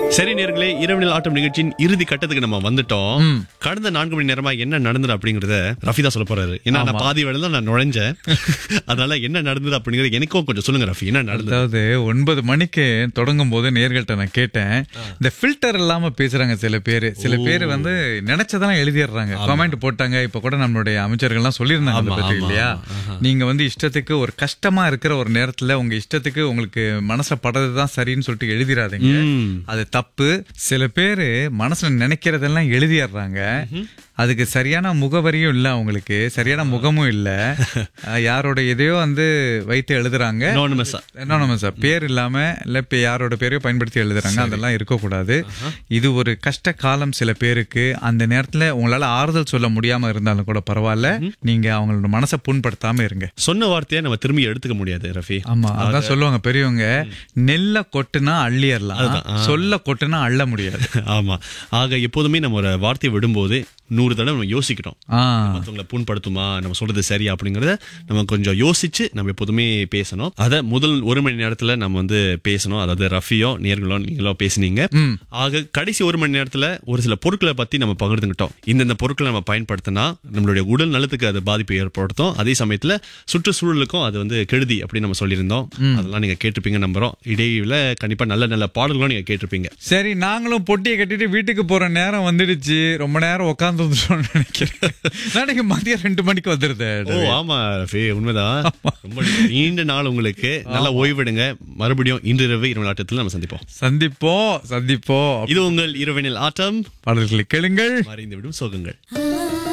சரி நேர்களே இரவினில் ஆட்டம் நிகழ்ச்சியின் இறுதி கட்டத்துக்கு நம்ம வந்துட்டோம் கடந்த நான்கு மணி நேரமா என்ன நடந்தது அப்படிங்கறத ரஃபிதா சொல்ல போறாரு ஏன்னா நான் பாதி வேலை தான் நான் நுழைஞ்சேன் அதனால என்ன நடந்தது அப்படிங்கறது எனக்கும் கொஞ்சம் சொல்லுங்க ரஃபி என்ன நடந்தது அதாவது ஒன்பது மணிக்கு தொடங்கும் போது நேர்கள்ட்ட நான் கேட்டேன் இந்த ஃபில்டர் இல்லாம பேசுறாங்க சில பேர் சில பேர் வந்து நினைச்சதெல்லாம் எழுதிடுறாங்க கமெண்ட் போட்டாங்க இப்ப கூட நம்மளுடைய அமைச்சர்கள்லாம் சொல்லியிருந்தாங்க அதை பத்தி இல்லையா நீங்க வந்து இஷ்டத்துக்கு ஒரு கஷ்டமா இருக்கிற ஒரு நேரத்துல உங்க இஷ்டத்துக்கு உங்களுக்கு மனச படுறதுதான் சரின்னு சொல்லிட்டு எழுதிடாதீங்க ம். அது தப்பு சில பேரு மனசுல நினைக்கிறதெல்லாம் எழுதிடுறாங்க அதுக்கு சரியான முகவரியும் இல்ல அவங்களுக்கு சரியான முகமும் இல்ல அஹ் யாரோட எதையோ வந்து வைத்து எழுதுறாங்க Anonymous ஆ. anonymous ஆ, பேர் இல்லாம இல்ல இப்ப யாரோட பேரையோ பயன்படுத்தி எழுதுறாங்க அதெல்லாம் இருக்கக்கூடாது இது ஒரு கஷ்ட காலம் சில பேருக்கு அந்த நேரத்துல உங்களால ஆறுதல் சொல்ல முடியாம இருந்தாலும் கூட பரவாயில்ல நீங்க அவங்களோட மனசை புண்படுத்தாம இருங்க சொன்ன வார்த்தையை நம்ம திரும்பி எடுத்துக்க முடியாது ரஃபி ஆமா அதான் சொல்லுவாங்க பெரியவங்க நெல்ல கொட்டுனா அள்ளியறலாம் சொல்ல கொட்டுனா அள்ள முடியாது ஆமா ஆக எப்போதுமே நம்ம ஒரு வார்த்தையை விடும்போது நூறு தடவை நம்ம யோசிக்கணும் ஆ மற்றவங்களை புண்படுத்துமா நம்ம சொல்றது சரியா அப்படிங்கறத நம்ம கொஞ்சம் யோசிச்சு நம்ம எப்போதுமே பேசணும் அத முதல் ஒரு மணி நேரத்துல நம்ம வந்து பேசணும் அதாவது ரஃபியோ நேர்களோ நீங்களோ பேசுனீங்க ஆக கடைசி ஒரு மணி நேரத்துல ஒரு சில பொருட்களை பத்தி நம்ம பகிர்ந்துக்கிட்டோம் இந்தந்த பொருட்களை நம்ம பயன்படுத்தினா நம்மளுடைய உடல் நலத்துக்கு அது பாதிப்பை ஏற்படுத்தும் அதே சமயத்துல சுற்றுச்சூழலுக்கும் அது வந்து கெடுதி அப்படின்னு நம்ம சொல்லியிருந்தோம் அதெல்லாம் நீங்க கேட்டிருப்பீங்க நம்புறோம் இடையில கண்டிப்பா நல்ல நல்ல பாடல்களும் நீங்க கேட்டிருப்பீங்க சரி நாங்களும் பொட்டியை கட்டிட்டு வீட்டுக்கு போற நேரம் வந்துடுச்சு ரொம்ப நேரம் உட்கார்ந்து வந்துட்டோம்னு நினைக்கிறேன் நாளைக்கு மதியம் ரெண்டு மணிக்கு வந்துருது ஓ ஆமா ரஃபி உண்மைதான் ரொம்ப நீண்ட நாள் உங்களுக்கு நல்லா ஓய்வெடுங்க மறுபடியும் இன்று இரவு இரவு ஆட்டத்தில் நம்ம சந்திப்போம் சந்திப்போம் சந்திப்போம் இது உங்கள் இரவினில் ஆட்டம் பாடல்களை கேளுங்கள் மறைந்து விடும் சோகங்கள் ஆ